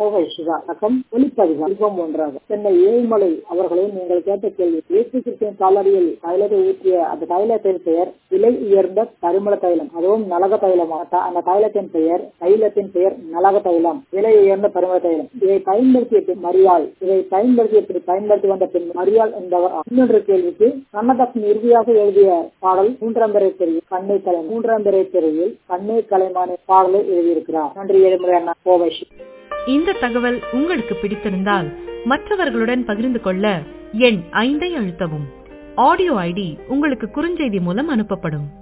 கோவை சிவா ரகம் ஒளிப்பதிவு அல்பம் ஒன்றாக சென்னை ஏழுமலை அவர்களே நீங்கள் கேட்ட கேள்வி இயேசு கிறிஸ்துவின் காலடியில் தைலத்தை ஊற்றிய அந்த தைலத்தின் பெயர் விலை உயர்ந்த பரிமள தைலம் அதுவும் நலக தைலம் அந்த தைலத்தின் பெயர் தைலத்தின் பெயர் நலக தைலம் விலை உயர்ந்த பரிமள தைலம் இதை பயன்படுத்திய பின் மரியாள் இதை பயன்படுத்திய பின் பயன்படுத்தி வந்த பின் மரியாள் என்பவர் இன்னொன்று கேள்விக்கு கண்ணதாசன் இறுதியாக எழுதிய பாடல் மூன்றாம் பிறை தெருவில் கண்ணை கலை மூன்றாம் பிறை தெருவில் கண்ணை கலைமான பாடலை எழுதியிருக்கிறார் நன்றி ஏழுமுறை அண்ணா கோவை இந்த தகவல் உங்களுக்கு பிடித்திருந்தால் மற்றவர்களுடன் பகிர்ந்து கொள்ள எண் ஐந்தை அழுத்தவும் ஆடியோ ஐடி உங்களுக்கு குறுஞ்செய்தி மூலம் அனுப்பப்படும்